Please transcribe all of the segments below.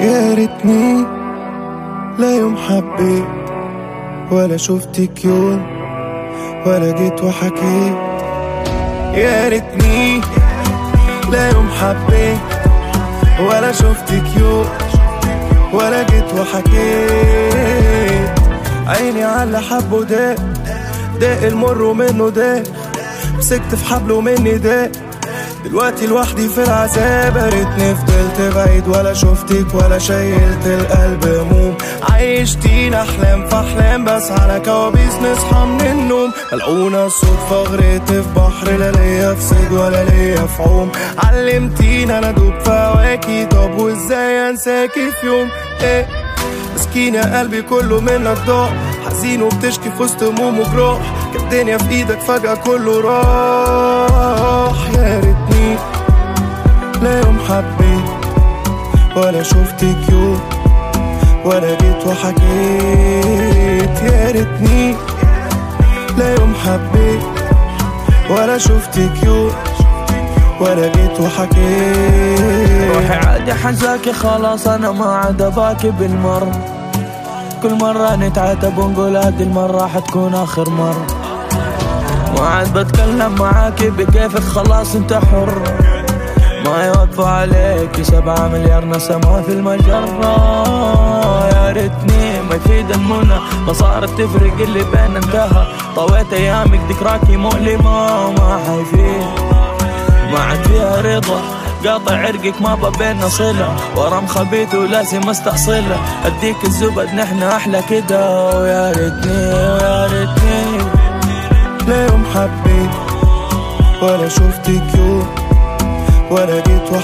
يا ريتني لا يوم حبيت ولا شفتك يوم ولا جيت وحكيت يا ريتني لا يوم حبيت ولا شفتك يوم ولا جيت وحكيت عيني على حبه ده ده المر ومنه ده مسكت في حبله مني ده دلوقتي لوحدي في العذاب يا ريتني فضلت بعيد ولا شفتك ولا شيلت القلب هموم عايشتين احلام في احلام بس على كوابيس نصحى من النوم ملعونة الصدفة غرقت في بحر لا ليا في صيد ولا ليا في عوم علمتينا انا دوب في هواكي طب وازاي انساكي في يوم ايه مسكين يا قلبي كله منك ضاع حزين وبتشكي في وسط هموم وجراح كانت الدنيا في ايدك فجأة كله راح يا ريتني لا يوم حبيت ولا شفتك يوم ولا جيت وحكيت يا ريتني لا يوم حبيت ولا شفتك يوم ولا جيت وحكيت روحي عادي حنساكي خلاص انا ما عاد اباكي بالمرة كل مرة نتعاتب ونقول هذه المرة حتكون اخر مرة ما عاد بتكلم معاكي بكيفك خلاص انت حر ما يوقفوا عليك سبعة مليار نسمة في المجرة يا ريتني ما يفيد المنى ما صارت تفرق اللي بين انتهى طويت ايامك ذكراكي مؤلمة وما حيفيد ما عاد فيها رضا قاطع عرقك ما بينا صلة ورم خبيث ولازم استحصله اديك الزبد نحن احلى كده ويا ريتني ويا ريتني لا يوم حبيت ولا شفتك يوم ولا جيت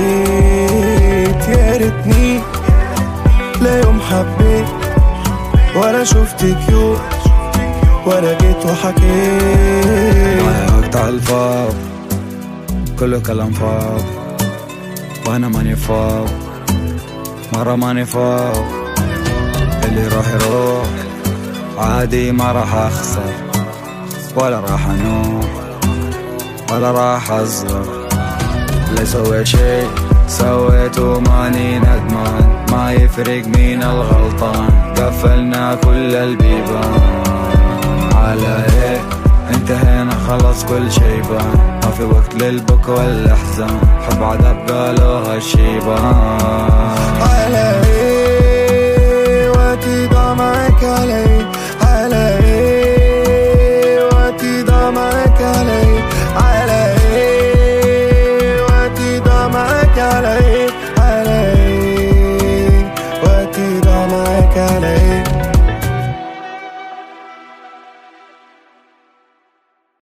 وحكيت يا ريتني لا يوم حبيت ولا شفتك يوم ولا جيت وحكيت معي وقت على الفاضي كله كلام فاضي وانا ماني فاضي مرة ماني فاضي اللي راح يروح عادي ما راح اخسر ولا راح انوح ولا راح اصغر لا سويت شي سويته ماني ندمان ما يفرق مين الغلطان قفلنا كل البيبان على ايه انتهينا خلص كل شي بان ما في وقت للبك والاحزان حب عذاب قالوا هالشيبان على ايه وقتي ضاع معاك على ايه على